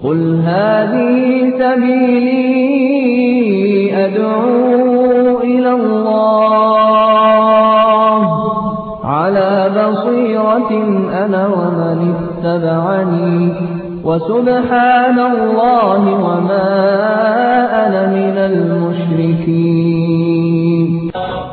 قل هذه سبيلي أدعو إلى الله على بصيرة أنا ومن اتبعني وسبحان الله وما أنا من المشركين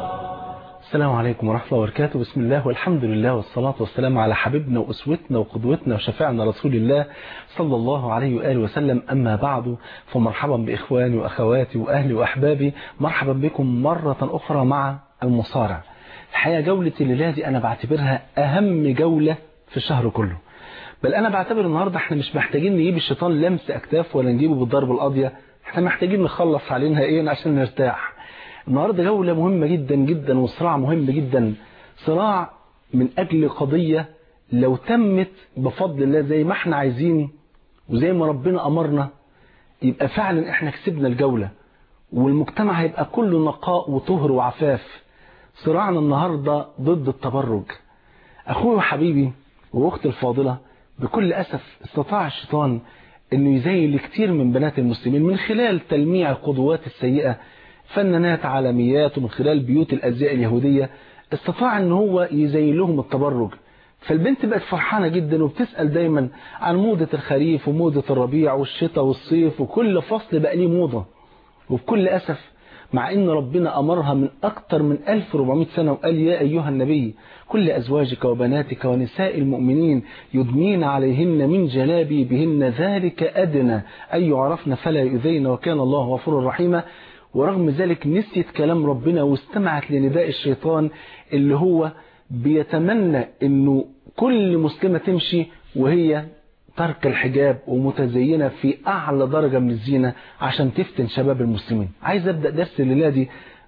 السلام عليكم ورحمة الله وبركاته بسم الله والحمد لله والصلاة والسلام على حبيبنا وأسوتنا وقدوتنا وشفاعنا رسول الله صلى الله عليه وآله وسلم أما بعد فمرحبا بإخواني وأخواتي وأهلي وأحبابي مرحبا بكم مرة أخرى مع المصارع الحقيقة جولة الليلة دي أنا بعتبرها أهم جولة في الشهر كله بل أنا بعتبر النهاردة احنا مش محتاجين نجيب الشيطان لمس أكتاف ولا نجيبه بالضرب القاضية احنا محتاجين نخلص علينا ايه عشان نرتاح النهاردة جولة مهمة جدا جدا وصراع مهم جدا صراع من أجل قضية لو تمت بفضل الله زي ما احنا عايزين وزي ما ربنا أمرنا يبقى فعلا احنا كسبنا الجولة والمجتمع هيبقى كله نقاء وطهر وعفاف صراعنا النهاردة ضد التبرج أخوي وحبيبي وأختي الفاضلة بكل أسف استطاع الشيطان أنه يزين لكتير من بنات المسلمين من خلال تلميع القدوات السيئة فنانات عالميات ومن خلال بيوت الأزياء اليهودية استطاع ان هو يزين لهم التبرج فالبنت بقت فرحانة جدا وبتسأل دايما عن موضة الخريف وموضة الربيع والشتاء والصيف وكل فصل بقى ليه موضة وبكل أسف مع ان ربنا أمرها من أكثر من 1400 سنة وقال يا أيها النبي كل أزواجك وبناتك ونساء المؤمنين يدنين عليهن من جلابي بهن ذلك أدنى أن يعرفن فلا يؤذين وكان الله غفورا رحيما ورغم ذلك نسيت كلام ربنا واستمعت لنداء الشيطان اللي هو بيتمنى انه كل مسلمة تمشي وهي ترك الحجاب ومتزينة في أعلى درجة من الزينة عشان تفتن شباب المسلمين عايز أبدأ درس الليلة دي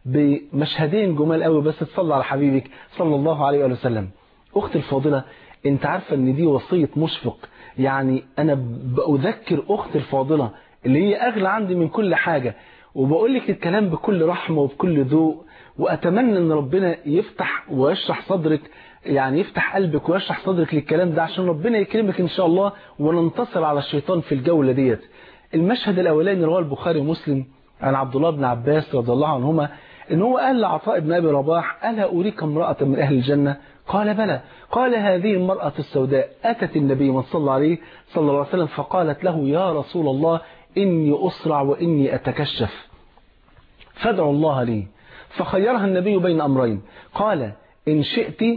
بمشهدين جمال قوي بس تصلى على حبيبك صلى الله عليه وسلم أختي الفاضلة انت عارفة ان دي وصية مشفق يعني أنا بأذكر أختي الفاضلة اللي هي أغلى عندي من كل حاجة وبقول لك الكلام بكل رحمة وبكل ذوق وأتمنى أن ربنا يفتح ويشرح صدرك يعني يفتح قلبك ويشرح صدرك للكلام ده عشان ربنا يكرمك إن شاء الله وننتصر على الشيطان في الجولة ديت المشهد الأولاني رواه البخاري ومسلم عن عبد الله بن عباس رضي الله عنهما إن هو قال لعطاء بن أبي رباح ألا أريك امرأة من أهل الجنة قال بلى قال هذه المرأة السوداء أتت النبي من صلى عليه صلى الله عليه وسلم فقالت له يا رسول الله إني أسرع وإني أتكشف فادعوا الله لي فخيرها النبي بين أمرين قال إن شئت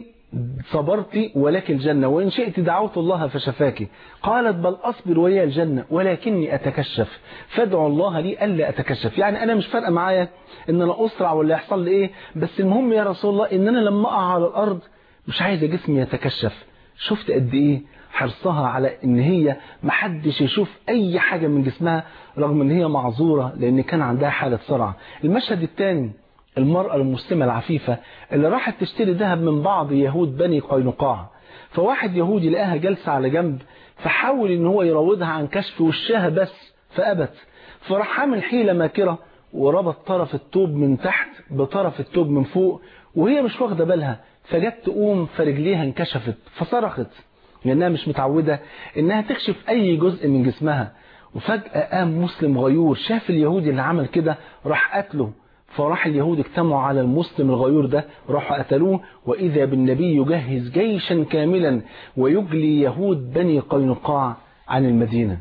صبرت ولك الجنة وإن شئت دعوت الله فشفاك قالت بل أصبر ولي الجنة ولكني أتكشف فادعوا الله لي ألا أتكشف يعني أنا مش فارقة معايا إن أنا أسرع ولا يحصل لي إيه بس المهم يا رسول الله إن أنا لما أقع على الأرض مش عايزة جسمي يتكشف شفت قد إيه حرصها على ان هي محدش يشوف اي حاجة من جسمها رغم ان هي معذورة لان كان عندها حالة صرع المشهد الثاني المرأة المسلمة العفيفة اللي راحت تشتري ذهب من بعض يهود بني قينقاع فواحد يهودي لقاها جالسة على جنب فحاول ان هو يراودها عن كشف وشها بس فأبت فراح عامل حيلة ماكرة وربط طرف التوب من تحت بطرف التوب من فوق وهي مش واخدة بالها فجت تقوم فرجليها انكشفت فصرخت لأنها مش متعودة إنها تكشف أي جزء من جسمها وفجأة قام مسلم غيور شاف اليهودي اللي عمل كده راح قتله فراح اليهود اجتمعوا على المسلم الغيور ده راحوا قتلوه وإذا بالنبي يجهز جيشا كاملا ويجلي يهود بني قينقاع عن المدينة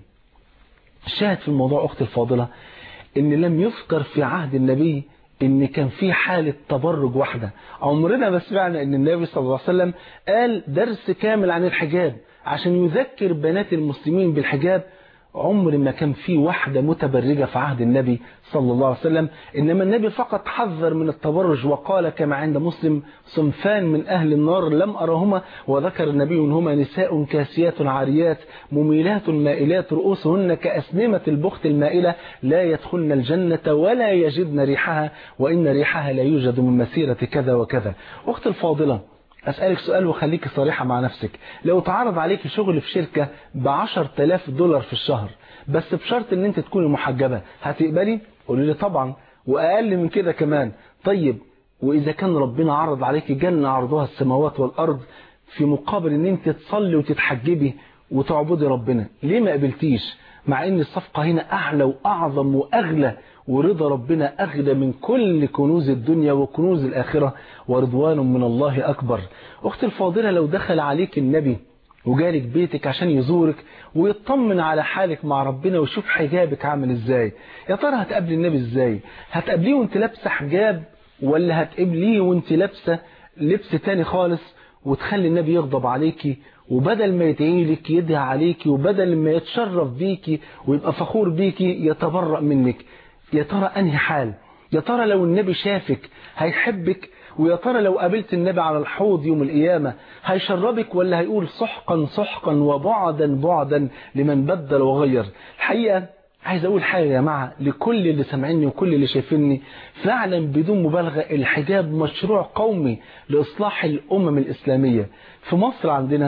الشاهد في الموضوع أختي الفاضلة إن لم يذكر في عهد النبي ان كان في حالة تبرج واحدة عمرنا ما سمعنا ان النبي صلى الله عليه وسلم قال درس كامل عن الحجاب عشان يذكر بنات المسلمين بالحجاب عمر ما كان في واحدة متبرجة في عهد النبي صلى الله عليه وسلم إنما النبي فقط حذر من التبرج وقال كما عند مسلم صنفان من أهل النار لم أرهما وذكر النبي أنهما نساء كاسيات عاريات مميلات مائلات رؤوسهن كأسنمة البخت المائلة لا يدخلن الجنة ولا يجدن ريحها وإن ريحها لا يوجد من مسيرة كذا وكذا أخت الفاضلة أسألك سؤال وخليك صريحة مع نفسك لو تعرض عليك شغل في شركة بعشر تلاف دولار في الشهر بس بشرط ان انت تكوني محجبة هتقبلي قولي لي طبعا وأقل من كده كمان طيب وإذا كان ربنا عرض عليك جنة عرضها السماوات والأرض في مقابل ان انت تصلي وتتحجبي وتعبدي ربنا ليه ما قبلتيش مع ان الصفقة هنا اعلى واعظم واغلى ورضا ربنا اغلى من كل كنوز الدنيا وكنوز الاخرة ورضوان من الله اكبر اختي الفاضلة لو دخل عليك النبي وجالك بيتك عشان يزورك ويطمن على حالك مع ربنا ويشوف حجابك عامل ازاي يا ترى هتقابلي النبي ازاي هتقابليه وانت لابسه حجاب ولا هتقابليه وانت لابسه لبس تاني خالص وتخلي النبي يغضب عليكي وبدل ما يدعي لك يدعي عليكي وبدل ما يتشرف بيكي ويبقى فخور بيكي يتبرأ منك يا ترى انهي حال يا ترى لو النبي شافك هيحبك ويا ترى لو قابلت النبي على الحوض يوم القيامة هيشربك ولا هيقول سحقا سحقا وبعدا بعدا لمن بدل وغير الحقيقة عايز أقول حاجة يا جماعة لكل اللي سامعيني وكل اللي شايفيني فعلا بدون مبالغة الحجاب مشروع قومي لإصلاح الأمم الإسلامية في مصر عندنا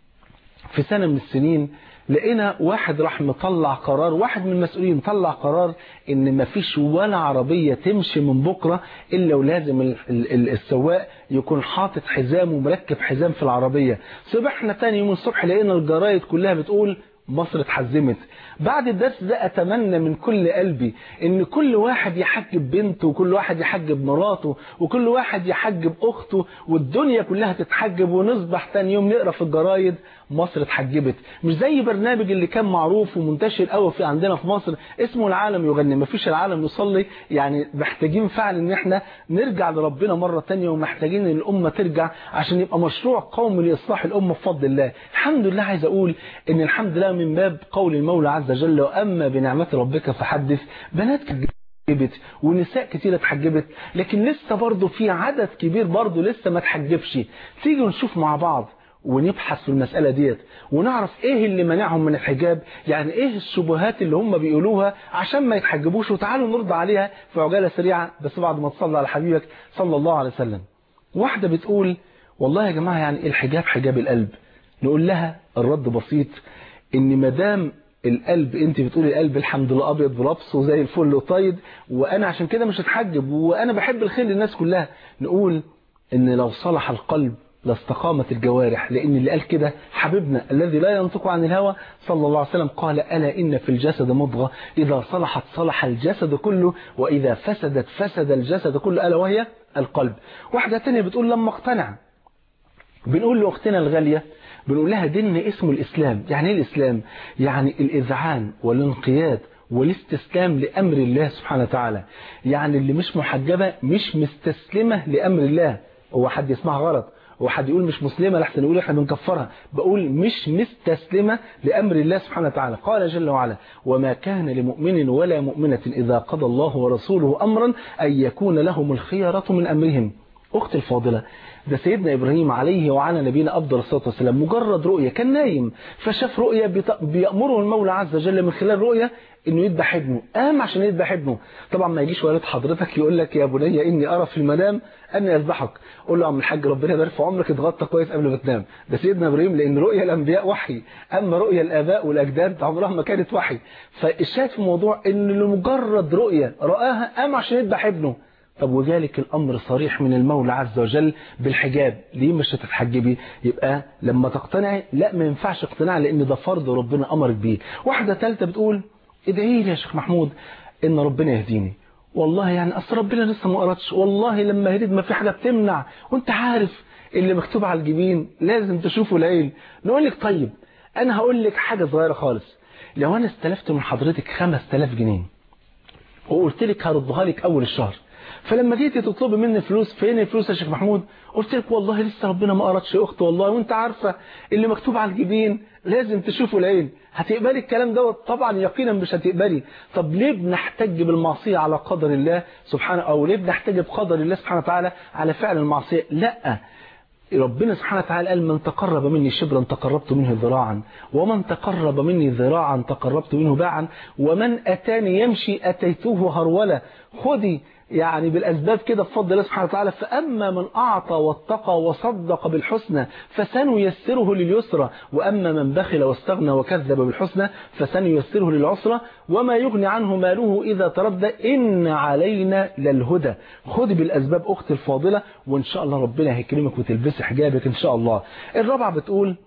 في سنة من السنين لقينا واحد راح مطلع قرار واحد من المسؤولين مطلع قرار ان مفيش ولا عربية تمشي من بكرة الا ولازم السواق يكون حاطط حزام ومركب حزام في العربية صبحنا تاني يوم الصبح لقينا الجرايد كلها بتقول مصر اتحزمت بعد الدرس ده اتمنى من كل قلبي ان كل واحد يحجب بنته وكل واحد يحجب مراته وكل واحد يحجب اخته والدنيا كلها تتحجب ونصبح تاني يوم نقرا في الجرايد مصر اتحجبت مش زي برنامج اللي كان معروف ومنتشر قوي في عندنا في مصر اسمه العالم يغني مفيش العالم يصلي يعني محتاجين فعلا ان احنا نرجع لربنا مرة تانية ومحتاجين ان الامة ترجع عشان يبقى مشروع قومي لاصلاح الامة بفضل الله الحمد لله عايز اقول ان الحمد لله من باب قول المولى عز وجل واما بنعمة ربك فحدث بنات اتحجبت ونساء كتير اتحجبت لكن لسه برضه في عدد كبير برضه لسه ما اتحجبش تيجي نشوف مع بعض ونبحث في المسألة ديت ونعرف ايه اللي منعهم من الحجاب يعني ايه الشبهات اللي هم بيقولوها عشان ما يتحجبوش وتعالوا نرد عليها في عجالة سريعة بس بعد ما تصلى على حبيبك صلى الله عليه وسلم واحدة بتقول والله يا جماعة يعني الحجاب حجاب القلب نقول لها الرد بسيط ان مدام القلب انت بتقولي القلب الحمد لله ابيض بلبسه زي الفل وطيب وانا عشان كده مش هتحجب وانا بحب الخير للناس كلها نقول ان لو صلح القلب لاستقامت الجوارح لأن اللي قال كده حبيبنا الذي لا ينطق عن الهوى صلى الله عليه وسلم قال ألا إن في الجسد مضغة إذا صلحت صلح الجسد كله وإذا فسدت فسد الجسد كله ألا وهي القلب واحدة تانية بتقول لما اقتنع بنقول لأختنا الغالية بنقول لها دين اسمه الإسلام يعني إيه الإسلام يعني الإذعان والانقياد والاستسلام لأمر الله سبحانه وتعالى يعني اللي مش محجبة مش مستسلمة لأمر الله هو حد يسمعها غلط وحد يقول مش مسلمة لحسن يقول احنا بنكفرها بقول مش مستسلمة لأمر الله سبحانه وتعالى قال جل وعلا وما كان لمؤمن ولا مؤمنة إذا قضى الله ورسوله أمرا أن يكون لهم الخيرة من أمرهم أختي الفاضلة ده سيدنا إبراهيم عليه وعلى نبينا أفضل الصلاة والسلام مجرد رؤية كان نايم فشاف رؤية بيأمره المولى عز وجل من خلال رؤية انه يذبح ابنه قام عشان يذبح ابنه طبعا ما يجيش والد حضرتك يقول لك يا بني اني ارى في المنام اني اذبحك قول له يا عم الحاج ربنا يبارك في عمرك اتغطى كويس قبل ما تنام ده سيدنا ابراهيم لان رؤيا الانبياء وحي اما رؤيا الاباء والاجداد عمرها ما كانت وحي فالشاهد في الموضوع ان لمجرد رؤيا راها قام عشان يذبح ابنه طب وذلك الأمر صريح من المولى عز وجل بالحجاب ليه مش هتتحجبي يبقى لما تقتنعي لا ما ينفعش اقتناع لأن ده فرض ربنا أمرك بيه واحدة ثالثه بتقول ادعي لي يا شيخ محمود ان ربنا يهديني والله يعني اصل ربنا لسه ما قراتش والله لما هديت ما في حاجه بتمنع وانت عارف اللي مكتوب على الجبين لازم تشوفه العين نقول لك طيب انا هقول لك حاجه صغيره خالص لو انا استلفت من حضرتك 5000 جنيه وقلت لك هردها لك اول الشهر فلما جيتي تطلبي مني فلوس فين الفلوس يا شيخ محمود قلت لك والله لسه ربنا ما قراتش يا اخت والله وانت عارفه اللي مكتوب على الجبين لازم تشوفه العين هتقبلي الكلام دوت طبعا يقينا مش هتقبلي طب ليه بنحتج بالمعصيه على قدر الله سبحانه او ليه بنحتج بقدر الله سبحانه وتعالى على فعل المعصيه لا ربنا سبحانه وتعالى قال من تقرب مني شبرا تقربت منه ذراعا ومن تقرب مني ذراعا تقربت منه باعا ومن أتاني يمشي أتيته هرولا خذي يعني بالأسباب كده بفضل الله سبحانه وتعالى فأما من أعطى واتقى وصدق بالحسنى فسنيسره لليسرى وأما من بخل واستغنى وكذب بالحسنى فسنيسره للعسرى وما يغني عنه ماله إذا تردى إن علينا للهدى خذي بالأسباب أختي الفاضلة وإن شاء الله ربنا هيكرمك وتلبسي حجابك إن شاء الله الرابعة بتقول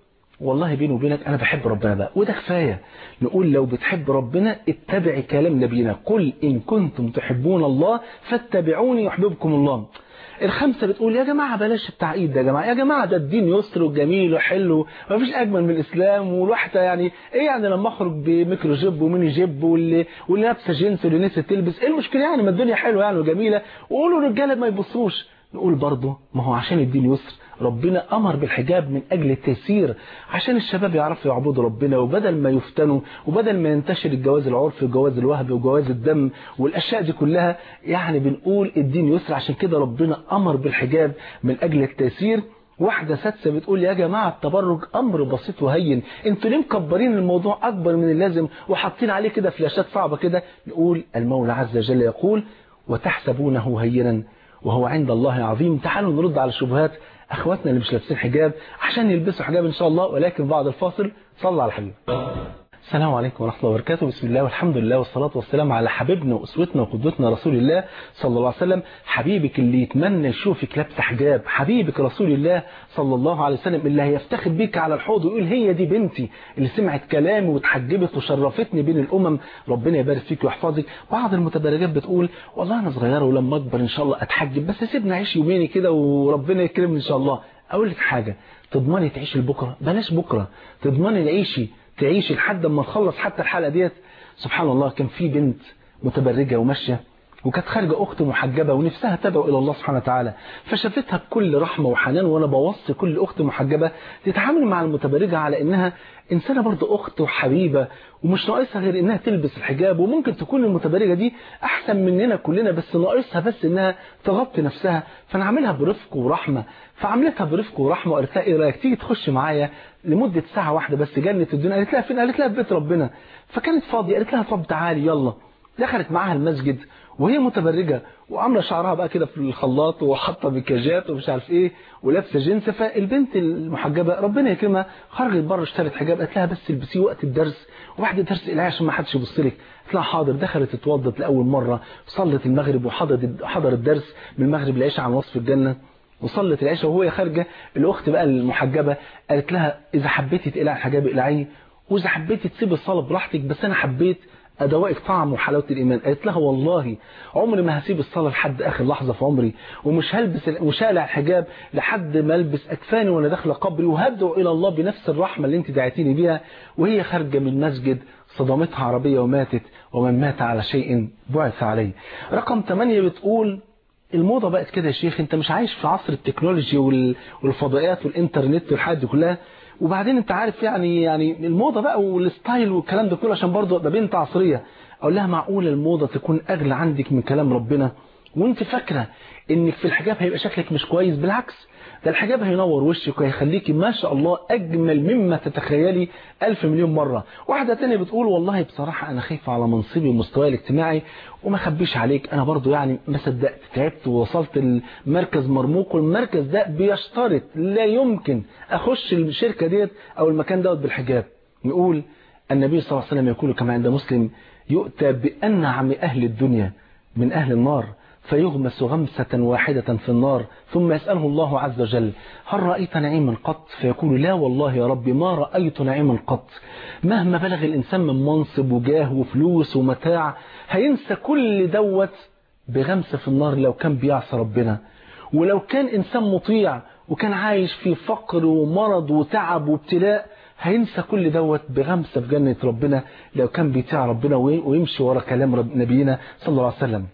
والله بيني وبينك انا بحب ربنا بقى وده كفايه نقول لو بتحب ربنا اتبع كلام نبينا قل ان كنتم تحبون الله فاتبعوني يحببكم الله الخمسة بتقول يا جماعة بلاش التعقيد ده يا جماعة يا جماعة ده الدين يسر وجميل وحلو ومفيش أجمل من الإسلام والواحدة يعني إيه يعني لما أخرج بميكرو جيب وميني جيب واللي واللي لابسة جينز واللي نسيت تلبس إيه المشكلة يعني ما الدنيا حلوة يعني وجميلة وقولوا الرجالة ما يبصوش نقول برضه ما هو عشان الدين يسر ربنا أمر بالحجاب من أجل التيسير عشان الشباب يعرفوا يعبدوا ربنا وبدل ما يفتنوا وبدل ما ينتشر الجواز العرفي وجواز الوهب وجواز الدم والأشياء دي كلها يعني بنقول الدين يسر عشان كده ربنا أمر بالحجاب من أجل التيسير واحدة سادسة بتقول يا جماعة التبرج أمر بسيط وهين انتوا ليه مكبرين الموضوع أكبر من اللازم وحاطين عليه كده فلاشات صعبة كده نقول المولى عز وجل يقول وتحسبونه هينا وهو عند الله عظيم تعالوا نرد على الشبهات اخواتنا اللي مش لابسين حجاب عشان يلبسوا حجاب ان شاء الله ولكن بعد الفاصل صلى على الحبيب السلام عليكم ورحمة الله وبركاته بسم الله والحمد لله والصلاة والسلام على حبيبنا وأسوتنا وقدوتنا رسول الله صلى الله عليه وسلم حبيبك اللي يتمنى يشوفك لابسه حجاب حبيبك رسول الله صلى الله عليه وسلم اللي هيفتخر بيك على الحوض ويقول هي دي بنتي اللي سمعت كلامي واتحجبت وشرفتني بين الأمم ربنا يبارك فيك ويحفظك بعض المتبرجات بتقول والله أنا صغيرة ولما أكبر إن شاء الله أتحجب بس سيبني أعيش يومين كده وربنا يكرمني إن شاء الله أقول لك حاجة تضمني تعيشي لبكرة بلاش بكرة تضمني تعيشي تعيش لحد ما نخلص حتى الحلقة ديت سبحان الله كان في بنت متبرجة وماشية وكانت خارجة أخت محجبة ونفسها تدعو إلى الله سبحانه وتعالى فشافتها بكل رحمة وحنان وأنا بوصي كل أخت محجبة تتعامل مع المتبرجة على إنها إنسانة برضه أخت وحبيبة ومش ناقصها غير إنها تلبس الحجاب وممكن تكون المتبرجة دي أحسن مننا كلنا بس ناقصها بس إنها تغطي نفسها فأنا عاملها برفق ورحمة فعملتها برفق ورحمة وقالت لها إيه رأيك تيجي تخش معايا لمدة ساعة واحدة بس جنة الدنيا قالت لها فين قالت لها في بيت ربنا فكانت فاضية قالت لها طب تعالي يلا دخلت معاها المسجد وهي متبرجة وعامله شعرها بقى كده في الخلاط وحاطه مكياجات ومش عارف ايه ولابسه جنس فالبنت المحجبه ربنا يكرمها خرجت بره اشترت حجاب قالت لها بس البسيه وقت الدرس وبعد الدرس العيا عشان ما حدش يبص لك قالت لها حاضر دخلت اتوضت لاول مره صلت المغرب وحضرت حضر الدرس من المغرب العشاء عن وصف الجنه وصلت العشاء وهي خارجه الاخت بقى المحجبه قالت لها اذا حبيتي تقلعي الحجاب اقلعيه واذا حبيتي تسيبي الصلاه براحتك بس انا حبيت أدوائك طعم وحلاوة الإيمان قالت لها والله عمري ما هسيب الصلاة لحد آخر لحظة في عمري ومش هلبس مش هقلع الحجاب لحد ما البس أكفاني وأنا داخلة قبري وهدعو إلى الله بنفس الرحمة اللي أنت دعيتيني بيها وهي خارجة من مسجد صدمتها عربية وماتت ومن مات على شيء بعث عليه رقم 8 بتقول الموضة بقت كده يا شيخ انت مش عايش في عصر التكنولوجي والفضائيات والانترنت والحاجات دي كلها وبعدين انت عارف يعني يعني الموضة بقى والستايل والكلام ده كله عشان برضه ابقى بنت عصرية اقول لها معقول الموضة تكون اغلى عندك من كلام ربنا وانت فاكرة انك في الحجاب هيبقى شكلك مش كويس بالعكس ده الحجاب هينور وشك وهيخليكي ما شاء الله أجمل مما تتخيلي ألف مليون مرة واحدة تانية بتقول والله بصراحة أنا خايفة على منصبي ومستواي الاجتماعي وما خبيش عليك أنا برضو يعني ما صدقت تعبت ووصلت المركز مرموق والمركز ده بيشترط لا يمكن أخش الشركة ديت أو المكان دوت بالحجاب نقول النبي صلى الله عليه وسلم يقول كما عند مسلم يؤتى بأنعم أهل الدنيا من أهل النار فيغمس غمسة واحدة في النار ثم يسأله الله عز وجل هل رأيت نعيما قط فيقول لا والله يا ربي ما رأيت نعيما قط مهما بلغ الإنسان من منصب وجاه وفلوس ومتاع هينسى كل دوت بغمسة في النار لو كان بيعصى ربنا ولو كان إنسان مطيع وكان عايش في فقر ومرض وتعب وابتلاء هينسى كل دوت بغمسة في جنة ربنا لو كان بيطيع ربنا ويمشي ورا كلام نبينا صلى الله عليه وسلم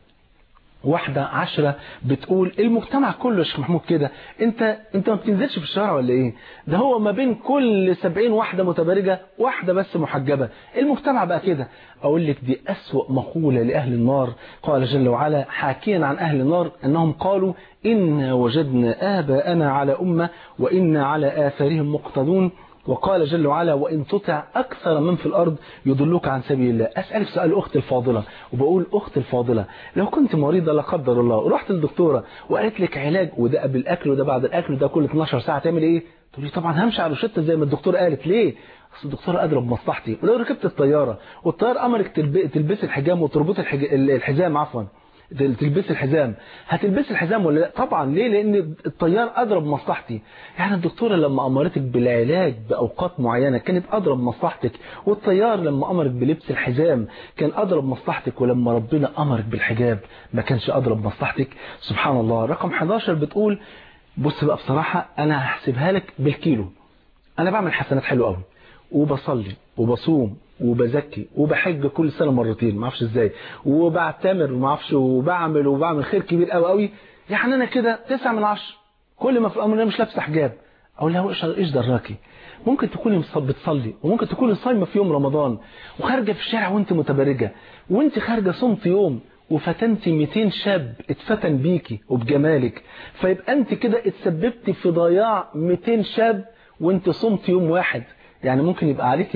واحدة عشرة بتقول المجتمع كله يا شيخ محمود كده انت انت ما بتنزلش في الشارع ولا ايه ده هو ما بين كل سبعين واحدة متبرجة واحدة بس محجبة المجتمع بقى كده اقول لك دي اسوأ مقولة لأهل النار قال جل وعلا حاكيا عن أهل النار أنهم قالوا إنا وجدنا آباءنا على أمة وإنا على آثارهم مقتدون وقال جل وعلا وإن تطع أكثر من في الأرض يضلوك عن سبيل الله أسألك سؤال أخت الفاضلة وبقول أخت الفاضلة لو كنت مريضة لا قدر الله ورحت للدكتورة وقالت لك علاج وده قبل الأكل وده بعد الأكل وده كل 12 ساعة تعمل إيه تقول لي طبعا همشي على روشتة زي ما الدكتورة قالت ليه اصل الدكتورة قادرة بمصلحتي ولو ركبت الطيارة والطيار أمرك تلبسي الحجام وتربطي الحجام عفوا تلبسي الحزام هتلبسي الحزام ولا لا طبعا ليه لان الطيار اضرب مصلحتي يعني الدكتوره لما امرتك بالعلاج باوقات معينه كانت اضرب مصلحتك والطيار لما امرك بلبس الحزام كان اضرب مصلحتك ولما ربنا امرك بالحجاب ما كانش اضرب مصلحتك سبحان الله رقم 11 بتقول بص بقى بصراحه انا هحسبها لك بالكيلو انا بعمل حسنات حلوه قوي وبصلي وبصوم وبزكي وبحج كل سنة مرتين ما اعرفش ازاي وبعتمر ما اعرفش وبعمل وبعمل خير كبير قوي قوي يعني انا كده تسعة من عشر كل ما في الامر انا مش لابسه حجاب اقول لها ايش ايش دراكي ممكن تكوني بتصلي وممكن تكوني صايمه في يوم رمضان وخارجه في الشارع وانت متبرجه وانت خارجه صمت يوم وفتنتي 200 شاب اتفتن بيكي وبجمالك فيبقى انت كده اتسببتي في ضياع 200 شاب وانت صمت يوم واحد يعني ممكن يبقى عليك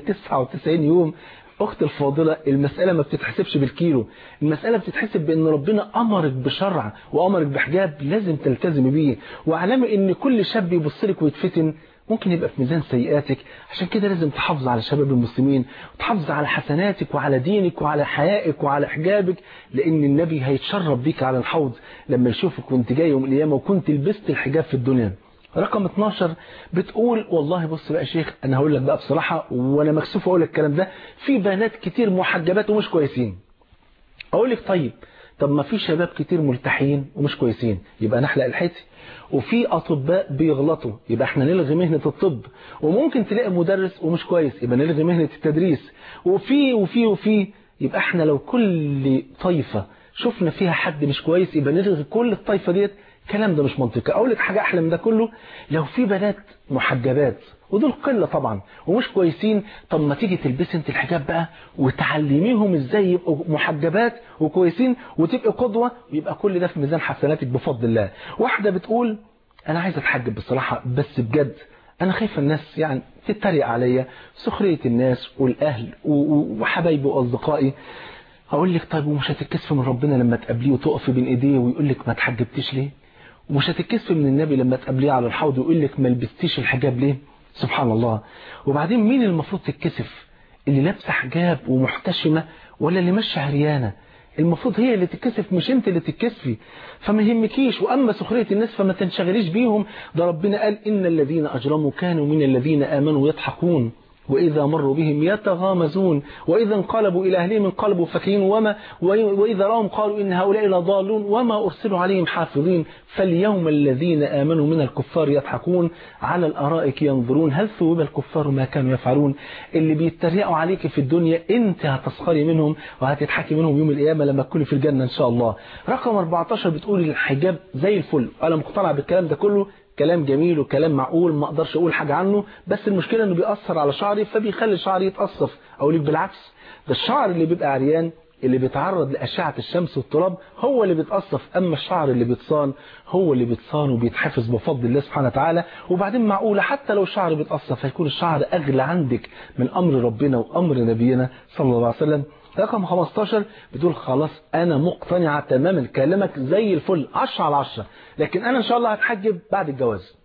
199 يوم أخت الفاضلة المسألة ما بتتحسبش بالكيلو المسألة بتتحسب بأن ربنا أمرك بشرع وأمرك بحجاب لازم تلتزم بيه واعلمي أن كل شاب يبص لك ويتفتن ممكن يبقى في ميزان سيئاتك عشان كده لازم تحافظ على شباب المسلمين وتحافظ على حسناتك وعلى دينك وعلى حيائك وعلى حجابك لأن النبي هيتشرف بيك على الحوض لما يشوفك وانت جاي يوم القيامة وكنت لبست الحجاب في الدنيا رقم 12 بتقول والله بص بقى يا شيخ انا هقول لك بقى بصراحة وانا مكسوف اقول لك الكلام ده في بنات كتير محجبات ومش كويسين اقول لك طيب طب ما في شباب كتير ملتحيين ومش كويسين يبقى نحلق الحيتي وفي اطباء بيغلطوا يبقى احنا نلغي مهنة الطب وممكن تلاقي مدرس ومش كويس يبقى نلغي مهنة التدريس وفي وفي وفي يبقى احنا لو كل طائفة شفنا فيها حد مش كويس يبقى نلغي كل الطائفة ديت الكلام ده مش منطقي اقول لك حاجه احلى من ده كله لو في بنات محجبات ودول قله طبعا ومش كويسين طب ما تيجي تلبسي انت الحجاب بقى وتعلميهم ازاي يبقوا محجبات وكويسين وتبقى قدوه ويبقى كل ده في ميزان حسناتك بفضل الله واحده بتقول انا عايزه اتحجب بصراحه بس بجد انا خايفه الناس يعني تتريق عليا سخريه الناس والاهل وحبايبي واصدقائي اقول لك طيب ومش هتتكسفي من ربنا لما تقابليه وتقفي بين ايديه ويقول لك ما تحجبتيش ليه ومش هتتكسفي من النبي لما تقابليه على الحوض ويقول لك ما لبستيش الحجاب ليه سبحان الله وبعدين مين المفروض تتكسف اللي لابسه حجاب ومحتشمه ولا اللي ماشيه عريانه المفروض هي اللي تتكسف مش انت اللي تتكسفي فما يهمكيش واما سخريه الناس فما تنشغليش بيهم ده ربنا قال ان الذين اجرموا كانوا من الذين امنوا يضحكون وإذا مروا بهم يتغامزون وإذا انقلبوا إلى أهلهم انقلبوا فكين وما وإذا رأهم قالوا إن هؤلاء لضالون وما أرسلوا عليهم حافظين فاليوم الذين آمنوا من الكفار يضحكون على الأرائك ينظرون هل ثوب الكفار ما كانوا يفعلون اللي بيتريقوا عليك في الدنيا أنت هتسخري منهم وهتضحكي منهم يوم القيامة لما تكوني في الجنة إن شاء الله رقم 14 بتقول الحجاب زي الفل أنا مقتنع بالكلام ده كله كلام جميل وكلام معقول ما اقدرش اقول حاجة عنه بس المشكلة انه بيأثر على شعري فبيخلي شعري يتقصف اقول لك بالعكس ده الشعر اللي بيبقى عريان اللي بيتعرض لأشعة الشمس والتراب هو اللي بيتقصف أما الشعر اللي بيتصان هو اللي بيتصان وبيتحفظ بفضل الله سبحانه وتعالى وبعدين معقولة حتى لو الشعر بيتقصف هيكون الشعر أغلى عندك من أمر ربنا وأمر نبينا صلى الله عليه وسلم رقم 15 بتقول خلاص أنا مقتنعة تماما كلامك زي الفل 10 على 10 لكن أنا إن شاء الله هتحجب بعد الجواز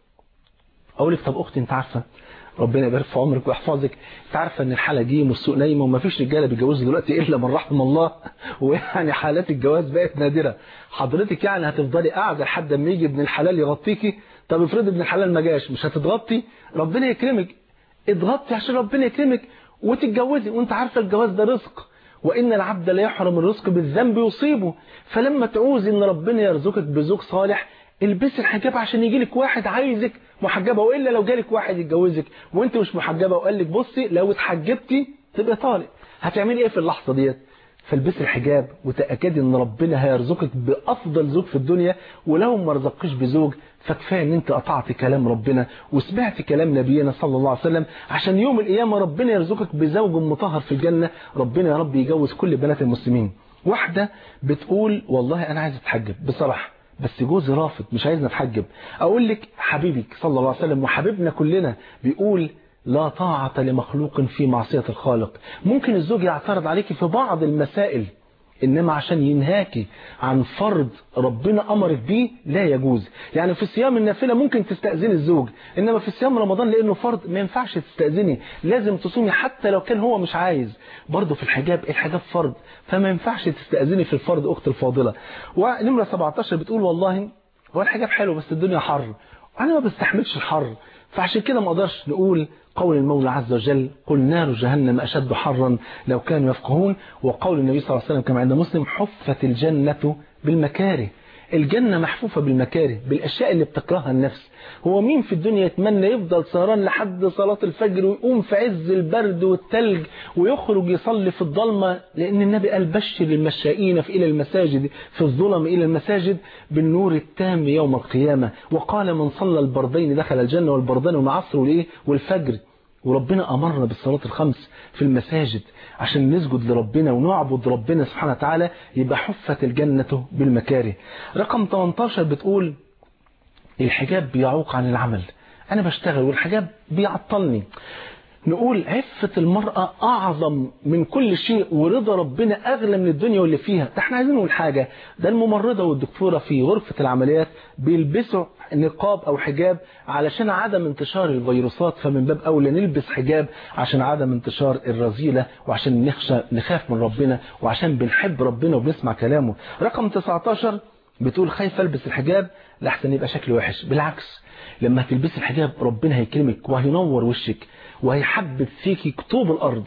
أقول لك طب أختي أنت عارفة ربنا يبارك في عمرك ويحفظك انت عارفه ان الحاله دي والسوق نايمه وما فيش رجاله بيتجوزوا دلوقتي الا من رحم الله ويعني حالات الجواز بقت نادره حضرتك يعني هتفضلي قاعده لحد ما يجي ابن الحلال يغطيكي طب افرض ابن الحلال ما جاش مش هتتغطي ربنا يكرمك اضغطي عشان ربنا يكرمك وتتجوزي وانت عارفه الجواز ده رزق وإن العبد لا يحرم الرزق بالذنب يصيبه فلما تعوزي إن ربنا يرزقك بزوج صالح البسي الحجاب عشان يجي لك واحد عايزك محجبة وإلا لو جالك واحد يتجوزك وانت مش محجبة وقال لك بصي لو اتحجبتي تبقى طالق هتعملي ايه في اللحظة ديت فالبسي الحجاب وتأكدي ان ربنا هيرزقك بأفضل زوج في الدنيا ولو ما رزقكش بزوج فكفايه ان انت قطعت كلام ربنا وسمعت كلام نبينا صلى الله عليه وسلم عشان يوم القيامة ربنا يرزقك بزوج مطهر في الجنة ربنا يا رب يجوز كل بنات المسلمين واحدة بتقول والله انا عايز اتحجب بصراحة بس جوزي رافض مش عايزنا اتحجب اقول لك حبيبك صلى الله عليه وسلم وحبيبنا كلنا بيقول لا طاعة لمخلوق في معصية الخالق ممكن الزوج يعترض عليك في بعض المسائل إنما عشان ينهاكي عن فرض ربنا أمرك بيه لا يجوز يعني في صيام النافلة ممكن تستأذني الزوج إنما في صيام رمضان لأنه فرض ما ينفعش تستأذني لازم تصومي حتى لو كان هو مش عايز برضه في الحجاب الحجاب فرض فما ينفعش تستأذني في الفرض أخت الفاضلة ونمرة 17 بتقول والله هو الحجاب حلو بس الدنيا حر أنا ما بستحملش الحر فعشان كده ما اقدرش نقول قول المولى عز وجل قل نار جهنم أشد حرا لو كانوا يفقهون وقول النبي صلى الله عليه وسلم كما عند مسلم حفت الجنة بالمكاره الجنة محفوفة بالمكاره بالأشياء اللي بتكرهها النفس هو مين في الدنيا يتمنى يفضل سهران لحد صلاة الفجر ويقوم في عز البرد والتلج ويخرج يصلي في الضلمة لأن النبي قال بشر المشائين في إلى المساجد في الظلم إلى المساجد بالنور التام يوم القيامة وقال من صلى البردين دخل الجنة والبردين والعصر والإيه والفجر وربنا أمرنا بالصلاة الخمس في المساجد عشان نسجد لربنا ونعبد ربنا سبحانه وتعالى يبقى حفت الجنة بالمكاره رقم 18 بتقول الحجاب بيعوق عن العمل أنا بشتغل والحجاب بيعطلني نقول عفة المرأة أعظم من كل شيء ورضا ربنا أغلى من الدنيا واللي فيها ده احنا عايزين نقول حاجة ده الممرضة والدكتورة في غرفة العمليات بيلبسوا نقاب أو حجاب علشان عدم انتشار الفيروسات فمن باب أولى نلبس حجاب عشان عدم انتشار الرذيلة وعشان نخشى نخاف من ربنا وعشان بنحب ربنا وبنسمع كلامه رقم 19 بتقول خايف البس الحجاب لحسن يبقى شكلي وحش بالعكس لما تلبس الحجاب ربنا هيكرمك وهينور وشك وهيحبب فيك كتوب الأرض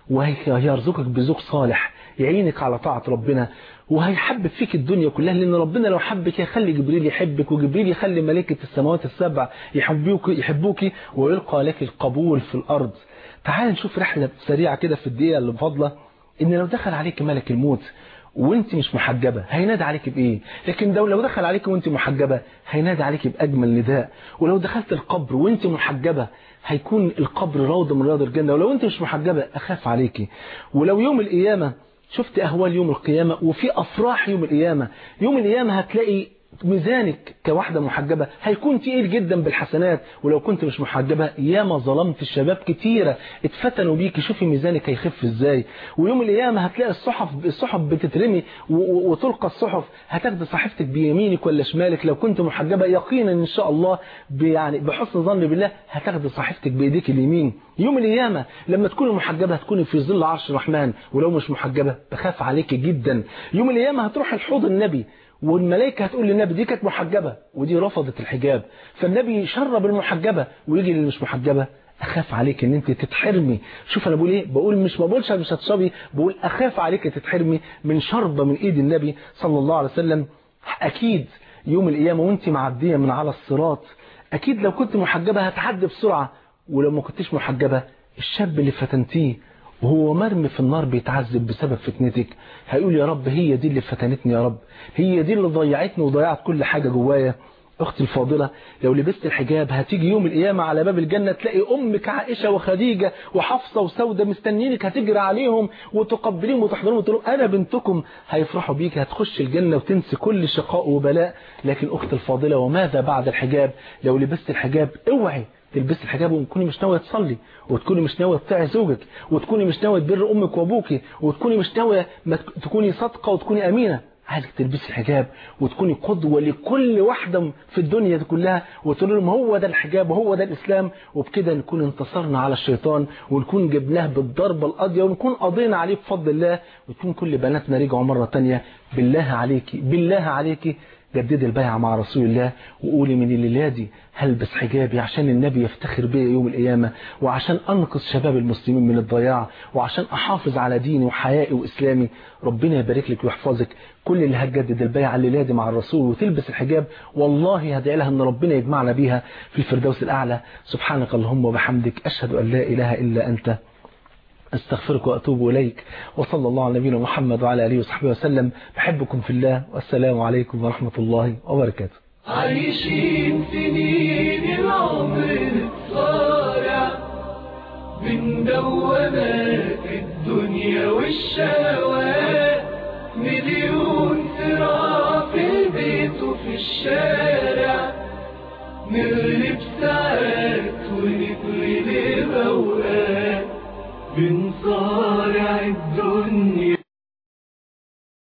وهيرزقك بزوج صالح يعينك على طاعة ربنا وهيحبب فيك الدنيا كلها لأن ربنا لو حبك يخلي جبريل يحبك وجبريل يخلي ملائكة السماوات السبع يحبوك يحبوك ويلقى لك القبول في الأرض تعال نشوف رحلة سريعة كده في الدقيقة اللي بفضلة إن لو دخل عليك ملك الموت وانت مش محجبة هينادي عليك بايه لكن لو لو دخل عليك وانت محجبة هينادي عليك باجمل نداء ولو دخلت القبر وانت محجبة هيكون القبر روضة من رياض الجنة ولو انت مش محجبة اخاف عليكي ولو يوم القيامة شفت اهوال يوم القيامة وفي افراح يوم القيامة يوم القيامة هتلاقي ميزانك كواحدة محجبة هيكون تقيل جدا بالحسنات ولو كنت مش محجبة ياما ظلمت الشباب كتيرة اتفتنوا بيك شوفي ميزانك هيخف ازاي ويوم القيامة هتلاقي الصحف الصحف بتترمي وتلقى الصحف هتاخد صحيفتك بيمينك ولا شمالك لو كنت محجبة يقينا ان شاء الله يعني بحسن ظن بالله هتاخد صحيفتك بايديك اليمين يوم القيامة لما تكوني محجبة هتكوني في ظل عرش الرحمن ولو مش محجبة بخاف عليك جدا يوم القيامة هتروح الحوض النبي والملائكة هتقول للنبي دي كانت محجبة ودي رفضت الحجاب فالنبي يشرب المحجبة ويجي اللي مش محجبة اخاف عليك ان انت تتحرمي شوف انا بقول ايه بقول مش ما بقولش مش هتشربي بقول اخاف عليك تتحرمي من شربة من ايد النبي صلى الله عليه وسلم اكيد يوم القيامة وانت معدية من على الصراط اكيد لو كنت محجبة هتعدي بسرعة ولو ما كنتش محجبة الشاب اللي فتنتيه وهو مرمي في النار بيتعذب بسبب فتنتك هيقول يا رب هي دي اللي فتنتني يا رب هي دي اللي ضيعتني وضيعت كل حاجة جوايا أختي الفاضلة لو لبست الحجاب هتيجي يوم القيامة على باب الجنة تلاقي أمك عائشة وخديجة وحفصة وسودة مستنينك هتجري عليهم وتقبليهم وتحضرهم وتقول أنا بنتكم هيفرحوا بيك هتخش الجنة وتنسي كل شقاء وبلاء لكن أختي الفاضلة وماذا بعد الحجاب لو لبست الحجاب اوعي تلبسي الحجاب وتكوني مش ناويه تصلي وتكوني مش ناويه تطيعي زوجك وتكوني مش ناويه تبر امك وابوك وتكوني مش ناويه تكوني صادقه وتكوني امينه عايزك تلبسي الحجاب وتكوني قدوة لكل واحدة في الدنيا دي كلها وتقول لهم هو ده الحجاب وهو ده الإسلام وبكده نكون انتصرنا على الشيطان ونكون جبناه بالضربة القاضية ونكون قضينا عليه بفضل الله وتكون كل بناتنا رجعوا مرة تانية بالله عليكي بالله عليكي جددي البيعة مع رسول الله وقولي من الليلة دي هلبس حجابي عشان النبي يفتخر بي يوم القيامة وعشان أنقذ شباب المسلمين من الضياع وعشان أحافظ على ديني وحيائي وإسلامي ربنا يبارك لك ويحفظك كل اللي هتجدد البيعة الليلة دي مع الرسول وتلبس الحجاب والله هدعي لها أن ربنا يجمعنا بيها في الفردوس الأعلى سبحانك اللهم وبحمدك أشهد أن لا إله إلا أنت استغفرك وأتوب إليك وصلى الله على نبينا محمد وعلى آله وصحبه وسلم بحبكم في الله والسلام عليكم ورحمة الله وبركاته عايشين سنين العمر الصارع من دوامات الدنيا والشهوات مليون صراع في البيت وفي الشارع نغلب ساعات ونتغلب